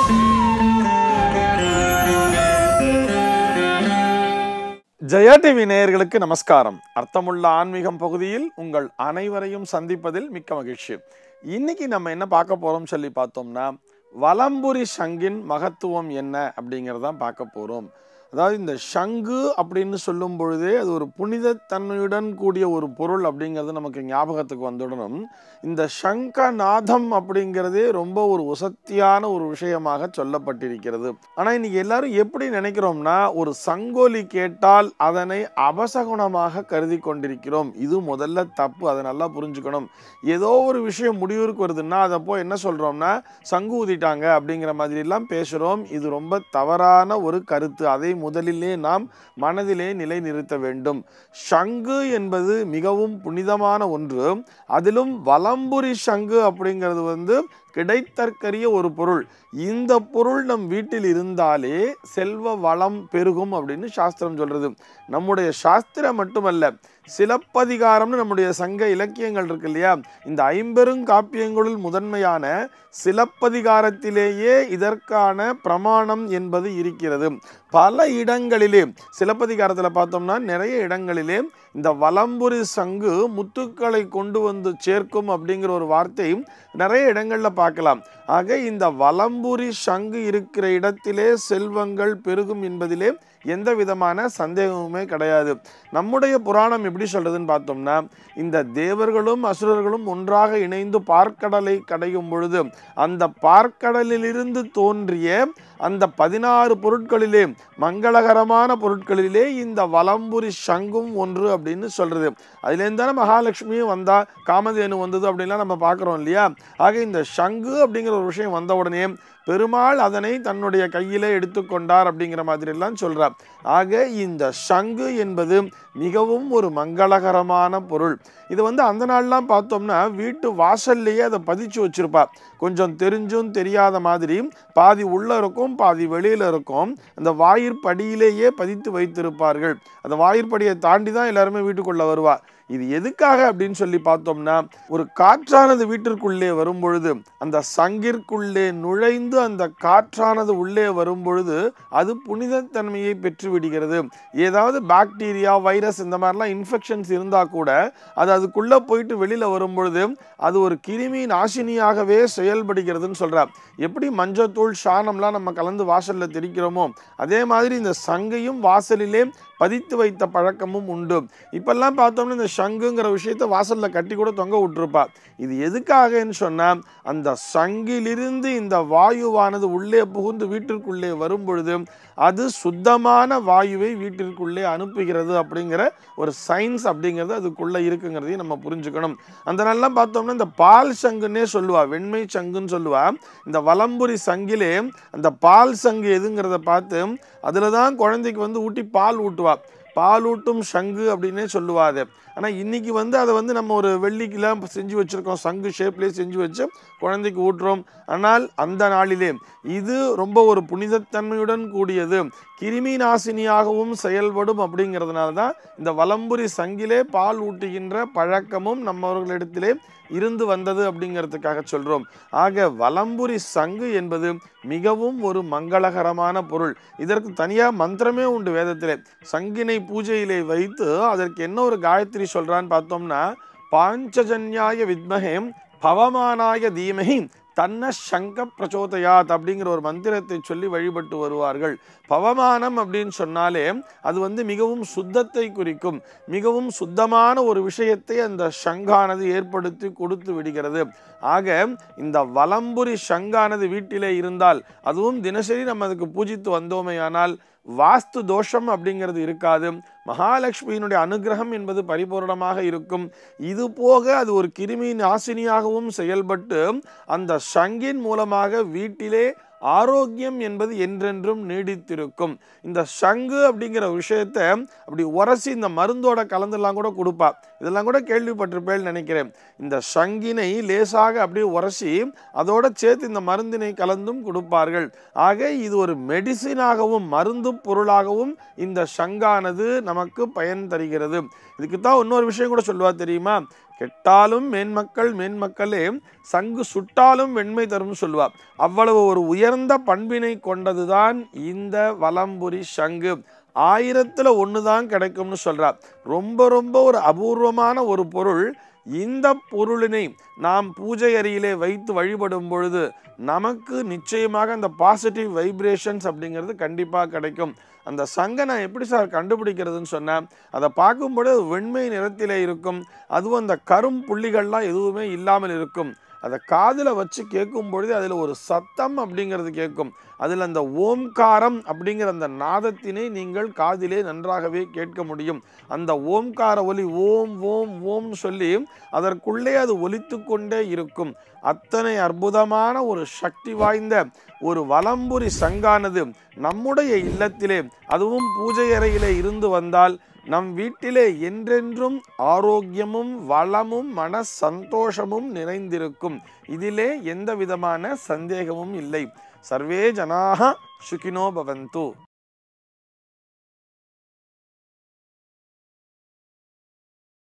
Jaya TV நேயர்களுக்கு நமஸ்காரம் அர்த்தமுள்ள ஆன்மீகம் பகுதியில் உங்கள் அனைவரையும் சந்திப்பதில் மிக்க மகிழ்ச்சி இன்னைக்கு நம்ம என்ன பார்க்க போறோம் சொல்லி பார்த்தோம்னா வலம்புரி சங்கின் மகத்துவம் என்ன அப்படிங்கிறதான் பார்க்க போறோம் அதாவது இந்த சங்கு அப்படின்னு சொல்லும் பொழுதே அது ஒரு புனிதத்தன்மையுடன் கூடிய ஒரு பொருள் அப்படிங்கிறது நமக்கு ஞாபகத்துக்கு வந்துடணும் இந்த சங்கநாதம் அப்படிங்கிறதே ரொம்ப ஒரு உசத்தியான ஒரு விஷயமாக சொல்லப்பட்டிருக்கிறது ஆனால் இன்னைக்கு எல்லாரும் எப்படி நினைக்கிறோம்னா ஒரு சங்கோலி கேட்டால் அதனை அபசகுணமாக கருதி கொண்டிருக்கிறோம் இது முதல்ல தப்பு அதை நல்லா புரிஞ்சுக்கணும் ஏதோ ஒரு விஷயம் முடிவுக்கு வருதுன்னா அதை போய் என்ன சொல்றோம்னா சங்கு ஊதிட்டாங்க அப்படிங்கிற மாதிரி எல்லாம் பேசுறோம் இது ரொம்ப தவறான ஒரு கருத்து அதை முதலிலே நாம் மனதிலே நிலைநிறுத்த வேண்டும் சங்கு என்பது மிகவும் புனிதமான ஒன்று அதிலும் வலம்புரி சங்கு அப்படிங்கிறது வந்து கிடைத்தற்கரிய ஒரு பொருள் இந்த பொருள் நம் வீட்டில் இருந்தாலே செல்வ வளம் பெருகும் அப்படின்னு சாஸ்திரம் சொல்றது நம்முடைய சாஸ்திரம் மட்டுமல்ல சிலப்பதிகாரம்னு நம்முடைய சங்க இலக்கியங்கள் இருக்கு இல்லையா இந்த ஐம்பெரும் காப்பியங்களுள் முதன்மையான சிலப்பதிகாரத்திலேயே இதற்கான பிரமாணம் என்பது இருக்கிறது பல இடங்களிலே சிலப்பதிகாரத்தில் பார்த்தோம்னா நிறைய இடங்களிலே இந்த வலம்புரி சங்கு முத்துக்களை கொண்டு வந்து சேர்க்கும் அப்படிங்கிற ஒரு வார்த்தை நிறைய இடங்களில் பார்க்கலாம் ஆக இந்த வலம்புரி சங்கு இருக்கிற இடத்திலே செல்வங்கள் பெருகும் என்பதிலே எந்த விதமான சந்தேகமுமே கிடையாது நம்முடைய புராணம் எப்படி சொல்றதுன்னு பார்த்தோம்னா இந்த தேவர்களும் அசுரர்களும் ஒன்றாக இணைந்து பார்க்கடலை கடையும் பொழுது அந்த பார்க்கடலிலிருந்து தோன்றிய அந்த பதினாறு பொருட்களிலே மங்களகரமான பொருட்களிலே இந்த வலம்புரி சங்கும் ஒன்று அப்படின்னு சொல்றது அதுலேருந்து தானே மகாலட்சுமியும் வந்தா காமதேனு வந்தது அப்படின்லாம் நம்ம பார்க்குறோம் இல்லையா ஆக இந்த சங்கு அப்படிங்கிற ஒரு விஷயம் வந்த உடனே பெருமாள் அதனை தன்னுடைய கையிலே எடுத்துக்கொண்டார் அப்படிங்கிற மாதிரி எல்லாம் சொல்றார் ஆக இந்த சங்கு என்பது மிகவும் ஒரு மங்களகரமான பொருள் இது வந்து அந்த நாள்லாம் பார்த்தோம்னா வீட்டு வாசல்லையே அதை பதிச்சு வச்சிருப்பா கொஞ்சம் தெரிஞ்சும் தெரியாத மாதிரி பாதி உள்ள இருக்கும் பாதி வெளியில இருக்கும் அந்த வாயிற்படியிலேயே பதித்து வைத்திருப்பார்கள் அந்த வாயிற்படியை தாண்டி தான் எல்லாருமே வீட்டுக்குள்ள வருவா இது எதுக்காக அப்படின்னு சொல்லி பார்த்தோம்னா ஒரு காற்றானது வீட்டிற்குள்ளே வரும் பொழுது அந்த சங்கிற்குள்ளே நுழைந்து அந்த காற்றானது உள்ளே வரும் பொழுது அது புனிதத்தன்மையை பெற்று விடுகிறது ஏதாவது பாக்டீரியா வைரஸ் இந்த மாதிரிலாம் இன்ஃபெக்ஷன்ஸ் இருந்தால் கூட அது அதுக்குள்ளே போயிட்டு வெளியில் வரும் பொழுது அது ஒரு கிருமி நாசினியாகவே செயல்படுகிறதுன்னு சொல்கிறார் எப்படி மஞ்சத்தூள் சாணம்லாம் நம்ம கலந்து வாசலில் தெரிக்கிறோமோ அதே மாதிரி இந்த சங்கையும் வாசலிலே பதித்து வைத்த பழக்கமும் உண்டு இப்பெல்லாம் பார்த்தோம்னா இந்த சங்குங்கிற விஷயத்த வாசலில் கட்டி கூட தொங்க விட்டுருப்பா இது எதுக்காகன்னு சொன்னால் அந்த சங்கிலிருந்து இந்த வாயுவானது உள்ளே புகுந்து வீட்டிற்குள்ளே வரும் பொழுது அது சுத்தமான வாயுவை வீட்டிற்குள்ளே அனுப்புகிறது அப்படிங்கிற ஒரு சயின்ஸ் அப்படிங்கிறது அதுக்குள்ளே இருக்குங்கிறதையும் நம்ம புரிஞ்சுக்கணும் அந்த நாள்லாம் பார்த்தோம்னா இந்த பால் சங்குன்னே சொல்லுவா வெண்மை சங்குன்னு சொல்லுவா இந்த வலம்புரி சங்கிலே அந்த பால் சங்கு எதுங்கிறத பார்த்து அதில் தான் குழந்தைக்கு வந்து ஊட்டி பால் ஊட்டுவா பாலூட்டும் சங்கு அப்படின்னே சொல்லுவா அது ஆனால் இன்னைக்கு வந்து அதை வந்து நம்ம ஒரு வெள்ளிக்கெல்லாம் செஞ்சு வச்சுருக்கோம் சங்கு ஷேப்லேயே செஞ்சு வச்சு குழந்தைக்கு ஊட்டுறோம் ஆனால் அந்த நாளிலே இது ரொம்ப ஒரு புனிதத்தன்மையுடன் கூடியது கிருமி நாசினியாகவும் செயல்படும் அப்படிங்கிறதுனால தான் இந்த வலம்புரி சங்கிலே பால் ஊட்டுகின்ற பழக்கமும் நம்மவர்களிடத்திலே இருந்து வந்தது அப்படிங்கிறதுக்காக சொல்கிறோம் ஆக வலம்புரி சங்கு என்பது மிகவும் ஒரு மங்களகரமான பொருள் இதற்கு தனியாக மந்திரமே உண்டு வேதத்திலே சங்கினை பூஜையிலே வைத்து அதற்கு என்ன ஒரு காயத்ரி சொல்றான்னு பார்த்தோம்னா பாஞ்சஜன்யாய வித்மகே பவமானாய தீமகி தன்ன சங்க பிரச்சோதயாத் அப்படிங்கிற ஒரு மந்திரத்தை சொல்லி வழிபட்டு வருவார்கள் பவமானம் அப்படின்னு சொன்னாலே அது வந்து மிகவும் சுத்தத்தை குறிக்கும் மிகவும் சுத்தமான ஒரு விஷயத்தை அந்த சங்கானது ஏற்படுத்தி கொடுத்து விடுகிறது ஆக இந்த வலம்புரி சங்கானது வீட்டிலே இருந்தால் அதுவும் தினசரி நம்ம அதுக்கு பூஜித்து வந்தோமேயானால் வாஸ்து தோஷம் அப்படிங்கிறது இருக்காது மகாலட்சுமியினுடைய அனுகிரகம் என்பது பரிபூரணமாக இருக்கும் இது போக அது ஒரு கிருமி நாசினியாகவும் செயல்பட்டு அந்த சங்கின் மூலமாக வீட்டிலே ஆரோக்கியம் என்பது என்றென்றும் நீடித்திருக்கும் இந்த சங்கு அப்படிங்கிற விஷயத்த அப்படி உரசி இந்த மருந்தோட கலந்துலாம் கூட கொடுப்பா இதெல்லாம் கூட கேள்விப்பட்டிருப்பேன்னு நினைக்கிறேன் இந்த சங்கினை லேசாக அப்படியே உரசி அதோட சேர்த்து இந்த மருந்தினை கலந்தும் கொடுப்பார்கள் ஆக இது ஒரு மெடிசினாகவும் மருந்து பொருளாகவும் இந்த சங்கானது நமக்கு பயன் தருகிறது இதுக்கு தான் இன்னொரு விஷயம் கூட சொல்லுவா தெரியுமா கெட்டாலும் மேன்மக்கள் மேன்மக்களே சங்கு சுட்டாலும் வெண்மை தரும் சொல்லுவா அவ்வளவு ஒரு உயர்ந்த பண்பினை கொண்டதுதான் இந்த வலம்புரி சங்கு ஆயிரத்துல ஒன்று தான் கிடைக்கும்னு சொல்றா ரொம்ப ரொம்ப ஒரு அபூர்வமான ஒரு பொருள் இந்த பொருளினை நாம் பூஜை அறையிலே வைத்து வழிபடும் பொழுது நமக்கு நிச்சயமாக அந்த பாசிட்டிவ் வைப்ரேஷன்ஸ் அப்படிங்கிறது கண்டிப்பாக கிடைக்கும் அந்த சங்கை நான் எப்படி சார் கண்டுபிடிக்கிறதுன்னு சொன்னேன் அதை பார்க்கும்பொழுது வெண்மை நிறத்திலே இருக்கும் அதுவும் அந்த கரும் புள்ளிகள்லாம் எதுவுமே இல்லாமல் இருக்கும் அதை காதில் வச்சு கேட்கும் பொழுது அதில் ஒரு சத்தம் அப்படிங்கிறது கேட்கும் அதில் அந்த ஓம்காரம் அப்படிங்கிற அந்த நாதத்தினை நீங்கள் காதிலே நன்றாகவே கேட்க முடியும் அந்த ஓம்கார ஒலி ஓம் ஓம் ஓம் சொல்லி அதற்குள்ளே அது ஒலித்து கொண்டே இருக்கும் அத்தனை அற்புதமான ஒரு சக்தி வாய்ந்த ஒரு வலம்புரி சங்கானது நம்முடைய இல்லத்திலே அதுவும் பூஜை அறையிலே இருந்து வந்தால் நம் வீட்டிலே என்றென்றும் ஆரோக்கியமும் வளமும் மன சந்தோஷமும் நிறைந்திருக்கும் இதிலே எந்த விதமான சந்தேகமும் இல்லை சர்வே ஜனாக சுகினோ பவந்து